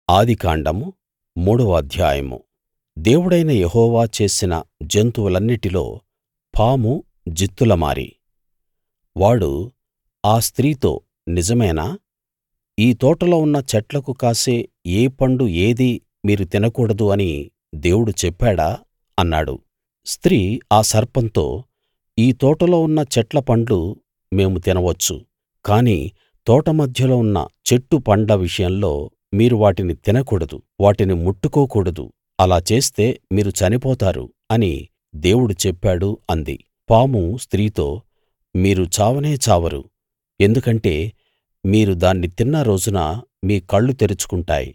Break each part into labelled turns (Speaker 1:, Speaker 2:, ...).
Speaker 1: ఆదికాండం మూడవ అధ్యాయం దేవుడైన యెహోవా చేసిన జంతువులన్నిటిలో పాము జిత్తులమారి వాడు ఆ స్త్రీతో నిజమేనా ఈ తోటలో ఉన్న చెట్లకు కాసే ఏ పండు ఏదీ మీరు తినకూడదు అని దేవుడు చెప్పాడా అన్నాడు స్త్రీ ఆ సర్పంతో ఈ తోటలో ఉన్న చెట్ల పండ్లు మేము తినవచ్చు కాని తోట మధ్యలో ఉన్న చెట్టు పండ్ల విషయంలో మీరు వాటిని తినకూడదు వాటిని ముట్టుకోకూడదు అలా చేస్తే మీరు చనిపోతారు అని దేవుడు చెప్పాడు అంది పాము స్త్రీతో మీరు చావనే చావరు ఎందుకంటే మీరు దాన్ని తిన్న రోజున మీ కళ్ళు తెరుచుకుంటాయి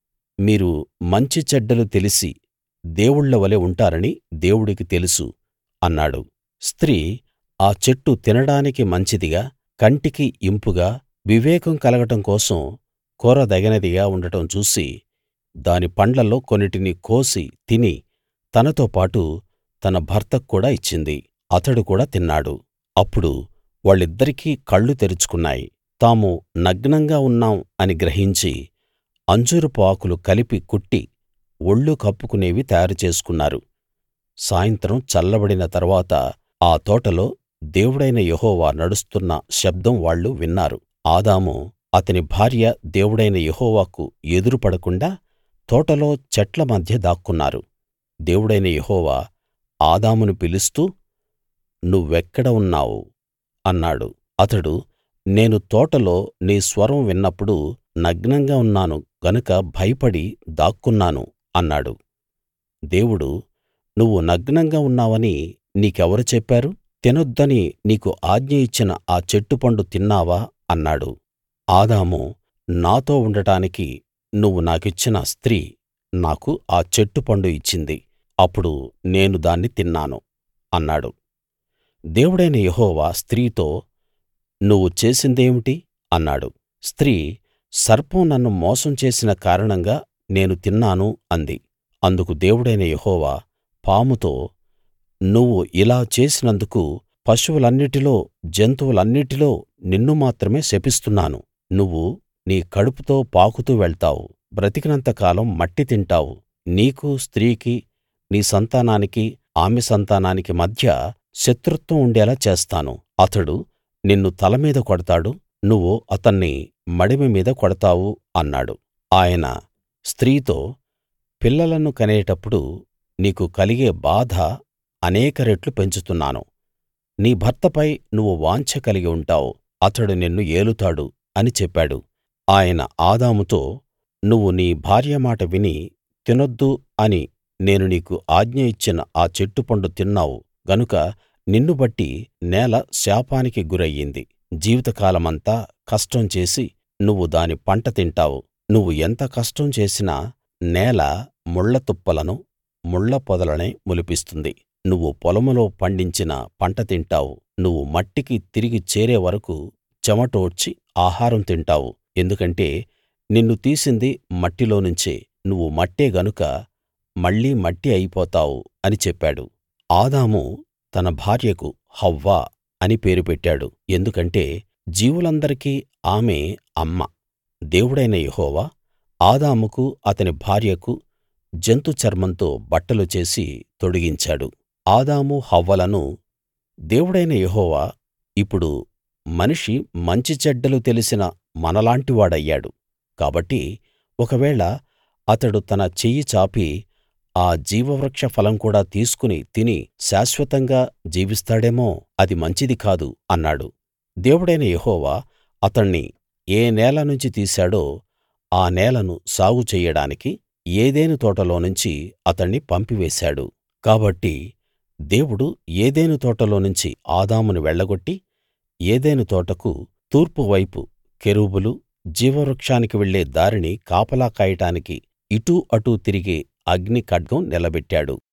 Speaker 1: మీరు మంచి చెడ్డలు తెలిసి దేవుళ్ళ వలె ఉంటారని దేవుడికి తెలుసు అన్నాడు స్త్రీ ఆ చెట్టు తినడానికి మంచిదిగా కంటికి ఇంపుగా వివేకం కలగడం కోసం కోరదగినదిగా ఉండడం చూసి దాని పండ్లలో కొన్నిటిని కోసి తిని తనతో పాటు తన భర్తకు కూడా ఇచ్చింది అతడు కూడా తిన్నాడు అప్పుడు వాళ్ళిద్దరికీ కళ్ళు తెరుచుకున్నాయి తాము నగ్నంగా ఉన్నాం అని గ్రహించి అంజూరపు ఆకులు కలిపి కుట్టి ఒళ్ళు కప్పుకునేవి తయారు చేసుకున్నారు సాయంత్రం చల్లబడిన తరువాత ఆ తోటలో దేవుడైన యెహోవా నడుస్తున్న శబ్దం వాళ్ళు విన్నారు ఆదాము అతని భార్య దేవుడైన యెహోవాకు ఎదురు పడకుండా తోటలో చెట్ల మధ్య దాక్కున్నారు దేవుడైన యెహోవా ఆదామును పిలుస్తూ నువ్వెక్కడ ఉన్నావు అన్నాడు అతడు నేను తోటలో నీ స్వరం విన్నప్పుడు నగ్నంగా ఉన్నాను గనుక భయపడి దాక్కున్నాను అన్నాడు దేవుడు నువ్వు నగ్నంగా ఉన్నావని నీకెవరు చెప్పారు తినొద్దని నీకు ఆజ్ఞ ఇచ్చిన ఆ చెట్టు పండు తిన్నావా అన్నాడు ఆదాము నాతో ఉండటానికి నువ్వు నాకిచ్చిన స్త్రీ నాకు ఆ చెట్టు పండు ఇచ్చింది అప్పుడు నేను దాన్ని తిన్నాను అన్నాడు దేవుడైన యెహోవా స్త్రీతో నువ్వు చేసిందేమిటి అన్నాడు స్త్రీ సర్పం నన్ను మోసం చేసిన కారణంగా నేను తిన్నాను అంది అందుకు దేవుడైన యెహోవా పాముతో నువ్వు ఇలా చేసినందుకు పశువులన్నిటిలో జంతువులన్నిటిలో నిన్ను మాత్రమే శపిస్తున్నాను నువ్వు నీ కడుపుతో పాకుతూ వెళ్తావు బ్రతికినంత కాలం మట్టి తింటావు నీకూ స్త్రీకి నీ సంతానానికి ఆమె సంతానానికి మధ్య శత్రుత్వం ఉండేలా చేస్తాను అతడు నిన్ను తల మీద కొడతాడు నువ్వు అతన్ని మడిమె మీద కొడతావు అన్నాడు ఆయన స్త్రీతో పిల్లలను కనేటప్పుడు నీకు కలిగే బాధ అనేక రెట్లు పెంచుతున్నాను నీ భర్తపై నువ్వు వాంఛ కలిగి ఉంటావు అతడు నిన్ను ఏలుతాడు అని చెప్పాడు ఆయన ఆదాముతో నువ్వు నీ భార్య మాట విని తినొద్దు అని నేను నీకు ఆజ్ఞ ఇచ్చిన ఆ చెట్టు పండు తిన్నావు గనుక నిన్ను బట్టి నేల శాపానికి గురయ్యింది జీవితకాలమంతా కష్టం చేసి నువ్వు దాని పంట తింటావు నువ్వు ఎంత కష్టం చేసినా నేల ముళ్ళ తుప్పలను ముళ్ళ పొదలనే మొలిపిస్తుంది నువ్వు పొలంలో పండించిన పంట తింటావు నువ్వు మట్టికి తిరిగి చేరే వరకూ చెమటోడ్చి ఆహారం తింటావు ఎందుకంటే నిన్ను తీసింది మట్టిలోనుంచే నువ్వు మట్టే గనుక మళ్ళీ మట్టి అయిపోతావు అని చెప్పాడు ఆదాము తన భార్యకు హవ్వ అని పేరు పెట్టాడు ఎందుకంటే జీవులందరికీ ఆమె అమ్మ దేవుడైన యెహోవా ఆదాముకు అతని భార్యకు జంతు చర్మంతో బట్టలు చేసి తొడిగించాడు ఆదాము హవ్వలను దేవుడైన యెహోవా ఇప్పుడు మనిషి మంచి చెడ్డలు తెలిసిన మనలాంటి వాడయ్యాడు కాబట్టి ఒకవేళ అతడు తన చెయ్యి చాపి ఆ జీవవృక్ష ఫలం కూడా తీసుకుని తిని శాశ్వతంగా జీవిస్తాడేమో అది మంచిది కాదు అన్నాడు దేవుడైన యెహోవా అతణ్ణి ఏ నేల నుంచి తీశాడో ఆ నేలను సాగు చెయ్యడానికి ఏదెను తోటలోనుంచి అతణ్ణి పంపివేశాడు కాబట్టి దేవుడు ఏదెను తోటలోనుంచి ఆదామును వెళ్ళగొట్టి ఏదెను తోటకు తూర్పు వైపు కెరూబులు జీవవృక్షానికి వెళ్ళే దారిని కాపలా కాయడానికి ఇటూ అటూ తిరిగే అగ్ని ఖడ్గం నిలబెట్టాడు